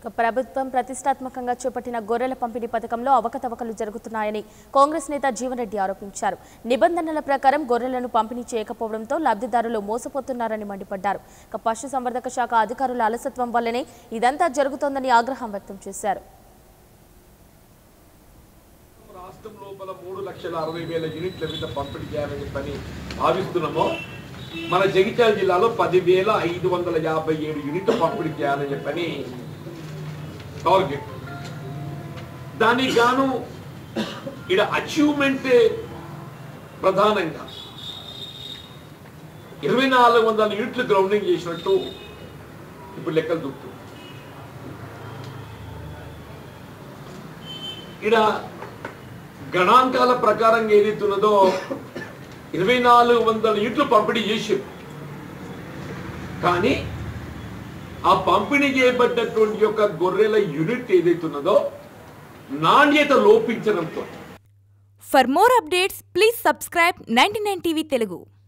ఇక ప్రభుత్వం ప్రతిష్టాత్మకంగా చేపట్టిన గొర్రెల పంపిణీ పథకంలో అవకతవకలు జరుగుతున్నాయని కాంగ్రెస్ నేత జీవన్ రెడ్డి ఆరోపించారు నిబంధనల ప్రకారం గొర్రెలను పంపిణీ చేయకపోవడంతో లబ్ధిదారులు మోసపోతున్నారని మండిపడ్డారు ఇక పశుసంవర్ధక శాఖ అధికారుల అలసత్వం వల్లనే ఇదంతా జరుగుతోందని ఆగ్రహం వ్యక్తం చేశారు రాష్ట్రం లోపల మూడు లక్షల అరవై వేల యూనిట్ల మీద పంపిణీ చేయాలని చెప్పని భావిస్తున్నామో మన జగిత్యాల జిల్లాలో పదివేల ఐదు వందల యాభై ఏడు యూనిట్లు పంపిణీ చేయాలని చెప్పని టార్గెట్ దానికి గాను ఇక్కడ అచీవ్మెంట్ ప్రధానంగా ఇరవై నాలుగు వందల యూనిట్లు గ్రౌండింగ్ చేసినట్టు ఇప్పుడు లెక్కలు చూపుతుంది ఇక్కడ గణాంకాల ప్రకారం ఏదైతున్నదో ఇరవై నాలుగు వందల యూనిట్లు పంపిణీ చేసారు కానీ ఆ పంపిణీ చేయబడ్డటువంటి యొక్క గొర్రెల యూనిట్ ఏదైతున్నదో నాణ్యత లోపించడంతో For more updates, please subscribe 99 TV Telugu.